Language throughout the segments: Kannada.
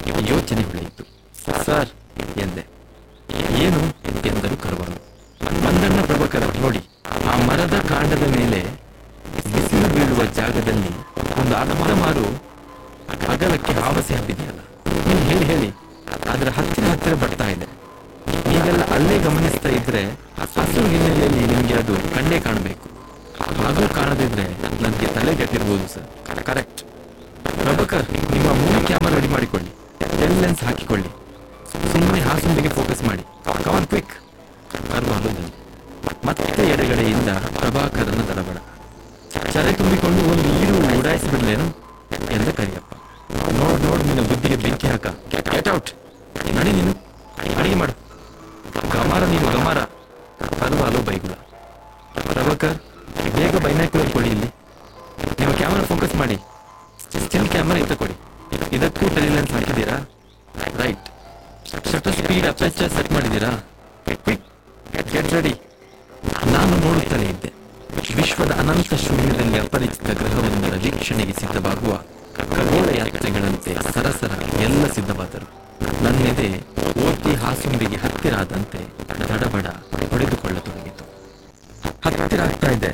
ಯೋಚನೆ ಹೊಳೆಯಿತು ಸರ್ ಎಂದೆ ಏನು ಎಂದರು ಕರುವಾಲು ಮಂದಣ್ಣ ಪ್ರಭಾಕರ ನೋಡಿ ಆ ಮರದ ಕಾಂಡದ ಮೇಲೆ ಬಿಸಿಲು ಬೀಳುವ ಜಾಗದಲ್ಲಿ ಒಂದು ಅರ್ಧ ಮಾರು ಅಗಲಕ್ಕೆ ಆವಸೆ ಹಬ್ಬಿದೆಯಲ್ಲ ನೀವು ಹೇಳಿ ಹೇಳಿ ಅದರ ಹತ್ತಿರ ಹತ್ತಿರ ಬರ್ತಾ ಇದೆ ನೀವೆಲ್ಲ ಅಲ್ಲೇ ಗಮನಿಸ್ತಾ ಇದ್ರೆ ಹಸಿರು ಹಿನ್ನೆಲೆಯಲ್ಲಿ ನಿಮಗೆ ಅದು ಕಣ್ಣೇ ಕಾಣಬೇಕು ಹಾಗೂ ಕಾಣದಿದ್ರೆ ನನಗೆ ತಲೆ ಕೆಟ್ಟಿರ್ಬೋದು ಸರ್ ಕರೆಕ್ಟ್ ಪ್ರಭಾಕರ್ ನಿಮ್ಮ ಮೂವಿ ಕ್ಯಾಮರಾ ರೆಡಿ ಮಾಡಿಕೊಳ್ಳಿ ಟೆಲ್ ಲೆನ್ಸ್ ಹಾಕಿಕೊಳ್ಳಿ ಸುಮ್ಮನೆ ಹಾಸುಂಬಿಗೆ ಫೋಕಸ್ ಮಾಡಿ ಕವನ್ ಕ್ವಿಕ್ ಕರ್ವಾಲೋದಲ್ಲಿ ಮತ್ತೆ ಎಡಗಡೆಯಿಂದ ಪ್ರಭಾಕರನ ದಡಬಡ ಚರೆ ತುಂಬಿಕೊಂಡು ಒಂದು ಈರು ಉಡಾಯಿಸಿಬಿಡ್ಲೇನು ಎಂದ ಕರಿಯಪ್ಪ ನೋಡ್ ನೋಡ್ ನಿನ್ನ ಬುದ್ಧಿಗೆ ಬೆಂಕಿ ಹಾಕ ಗೆಟ್ ಔಟ್ ನಡಿ ನೀನು ಅಡಿಗೆ ಮಾಡು ಗಮಾರ ನೀನು ಗಮಾರ ಕರ್ವಾಲು ಬೈಗುಳ ಪ್ರಭಾಕರ್ ಬೇಗ ಬೈನಾಕ್ಯುಲರ್ ಕೊಡಿ ಇಲ್ಲಿ ನಿಮ್ಮ ಕ್ಯಾಮರಾ ಫೋಕಸ್ ಮಾಡಿ ಸ್ಟಿಲ್ ಕ್ಯಾಮರಾ ಇತ್ತ ಕೊಡಿ ಇದಕ್ಕೂ ಟೆಲಿಲೆನ್ಸ್ ಹಾಕಿದ್ದೀರಾ right shutter speed aperture set ಮಾಡಿದ್ದೀರಾ ಕ್ವಿಕ್ ಗೆಟ್ ರೆಡಿ ನಾನು ನೋಡುತ್ತಲೇ ಇದ್ದೆ ವಿಶ್ವದ ಅನಂತ ಶೂನ್ಯದಲ್ಲಿ ಅಪರಿಚಿತ ಗ್ರಹವೊಂದರ ವೀಕ್ಷಣೆಗೆ ಸಿದ್ಧವಾಗುವ ಖಗೋಳ ಯಾತ್ರೆಗಳಂತೆ ಸರಸರ ಎಲ್ಲ ಸಿದ್ಧವಾದರು ನನ್ನೆದೆ ಓತಿ ಹಾಸುಂಬಿಗೆ ಹತ್ತಿರ ಆದಂತೆ ದಡಬಡ ಹೊಡೆದುಕೊಳ್ಳತೊಡಗಿತು ಹತ್ತಿರ ಆಗ್ತಾ ಇದೆ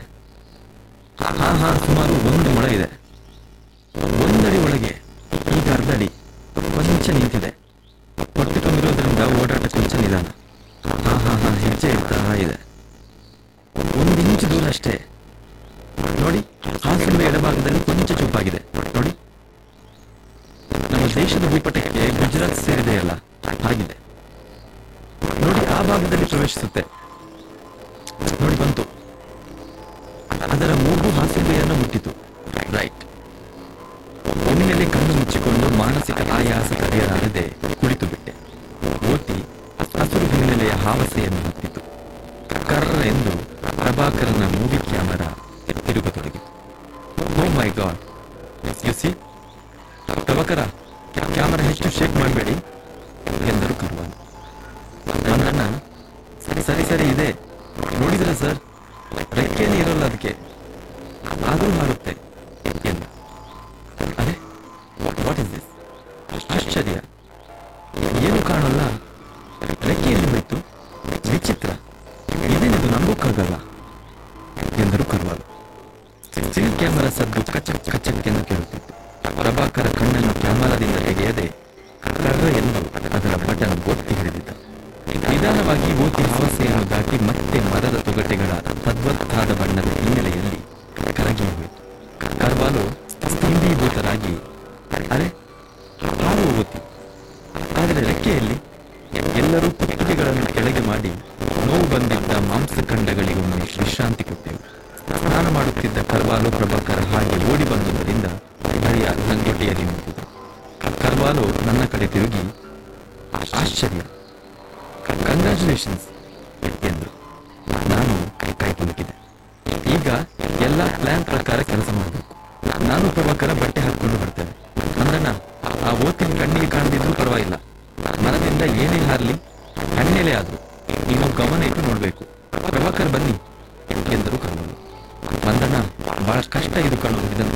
ಹಾ ಹಾ ಸುಮಾರು ಒಂದು ಮೊಳ ಇದೆ ಒಂದಡಿ ಒಳಗೆ ಈಗ ಅರ್ಧಡಿ ಕೊಂಚ ನಿಂತಿದೆ ಹೊಟ್ಟೆ ತುಂಬಿರೋದ್ರಿಂದ ಓಡಾಟ ಕೊಂಚ ನಿಧಾನ ಹಾ ಹಾ ಹಾ ಹೆಜ್ಜೆ ಇಡ್ತಾ ಇದೆ ಒಂದು ಇಂಚು ದೂರ ಅಷ್ಟೇ ನೋಡಿ ಹಾಸಿನ ಎಡಭಾಗದಲ್ಲಿ ಕೊಂಚ ಚುಪ್ಪಾಗಿದೆ ನೋಡಿ ನಮ್ಮ ದೇಶದ ಭೂಪಟಕ್ಕೆ ಗುಜರಾತ್ ಸೇರಿದೆಯಲ್ಲ ಹಾಗಿದೆ ನೋಡಿ ಆ ಭಾಗದಲ್ಲಿ ಪ್ರವೇಶಿಸುತ್ತೆ ನೋಡಿ ಬಂತು ಅದರ ಮೂಗು ಹಾಸಿಗೆಯನ್ನು ಮುಟ್ಟಿತು ರೈಟ್ ಒಮ್ಮೆಲೆ ಕಣ್ಣು ಮುಚ್ಚಿಕೊಂಡು ಮಾನಸಿಕ ಆಯಾಸ ತಡೆಯಲಾರದೆ ಕುಳಿತು ಬಿಟ್ಟೆ ಓತಿ ಹಸಿರು ಹಿನ್ನೆಲೆಯ ಹಾವಸೆಯನ್ನು ಹೊತ್ತಿತು ಕರ್ರ ಎಂದು ಪ್ರಭಾಕರನ ಮೂವಿ ಕ್ಯಾಮರಾ ತಿರುಗತೊಡಗಿತು oh my God you see Prabhakara camera ಹೆಚ್ಚು ಶೇಕ್ ಮಾಡಬೇಡಿ ಎಂದರು ಕರುವಾನ್ ನನ್ನಣ್ಣ ಸರಿ ಸರಿ ಇದೆ ನೋಡಿದ್ರ ಸರ್ ರೆಕ್ಕೆಯಲ್ಲಿ ಇರೋಲ್ಲ ಅದಕ್ಕೆ ಆದರೂ ಮಾಡುತ್ತೆ ಎಂದು ಅರೆ ವಾಟ್ ಇಸ್ ದಿಸ್ ಆಶ್ಚರ್ಯ ಏನು ಕಾಣಲ್ಲ ರೆಕ್ಕೆಯಲ್ಲಿ ಹೋಯ್ತು ವಿಚಿತ್ರ ಇದೇನಿದು ನಂಬೋಕ್ಕಾಗಲ್ಲ ಎಂದರು ಕರುವಾಲು ಸ್ಟಿಲ್ ಕ್ಯಾಮರಾ ಸದ್ದು ಕಚಕ್ ಕಚಕ್ ಎಂದು ಕೇಳುತ್ತಿತ್ತು ಪ್ರಭಾಕರ ಕಣ್ಣನ್ನು ಕ್ಯಾಮರಾದಿಂದ ತೆಗೆಯದೆ ಕರ್ರ ಎಂದು ಅದರ ಬಟನ್ ಒತ್ತಿ ಹಿಡಿದಿದ್ದ ನಿಧಾನವಾಗಿ ಓತಿ ಹಾವಸೆಯನ್ನು ದಾಟಿ ಮತ್ತೆ ಮರದ ತೊಗಟೆಗಳ ತದ್ವತ್ತಾದ ಬಣ್ಣದ ಹಿನ್ನೆಲೆಯಲ್ಲಿ ಕರಗಿ ಹೋಯಿತು ಕರ್ವಾಲು ಸ್ತಂಭೀಭೂತರಾಗಿ ಅರೆ ಹಾವು ಓತಿ ಆದರೆ ರೆಕ್ಕೆಯಲ್ಲಿ ಎಲ್ಲರೂ ಕುತ್ತಿಗೆಗಳನ್ನು ಕೆಳಗೆ ಮಾಡಿ ನೋವು ಬಂದಿದ್ದ ಮಾಂಸಖಂಡಗಳಿಗೊಮ್ಮೆ ವಿಶ್ರಾಂತಿ ಕೊಟ್ಟೆವು ಸ್ನಾನ ಮಾಡುತ್ತಿದ್ದ ಕರ್ವಾಲು ಪ್ರಭಾಕರ ಹಾಗೆ ಓಡಿ ಬಂದುದರಿಂದ ಭಯ ನಂಗೊಡ್ಡಿಯಲ್ಲಿ ನಿಂತಿದೆ ಕರ್ವಾಲು ನನ್ನ ಕಡೆ ತಿರುಗಿ ಆಶ್ಚರ್ಯ ಕಂಗ್ರ್ಯಾಚುಲೇಷನ್ಸ್ ಎಂದರು ನಾನು ಕೈ ಕುಲುಕಿದೆ ಈಗ ಎಲ್ಲ ಪ್ಲಾನ್ ಪ್ರಕಾರ ಕೆಲಸ ಮಾಡಬೇಕು ನಾನು ಪ್ರಭಾಕರ ಬಟ್ಟೆ ಹಾಕಿಕೊಂಡು ಬರ್ತೇನೆ ಅಂದಣ್ಣ ಆ ಓತಿನ ಕಣ್ಣಿಗೆ ಕಾಣದಿದ್ರು ಪರವಾಗಿಲ್ಲ ಮನದಿಂದ ಏನೇ ಹಾರ್ಲಿ ಹಣ್ಣೆಲೆ ಆದ್ರು ನೀವು ಗಮನ ಇಟ್ಟು ನೋಡ್ಬೇಕು ಪ್ರಭಾಕರ್ ಬನ್ನಿ ಎಂದರು ಕರ್ವಾಲು ಮಂದಣ್ಣ ಬಹಳ ಕಷ್ಟ ಇದು ಕಣ್ಣು ಇದಂತ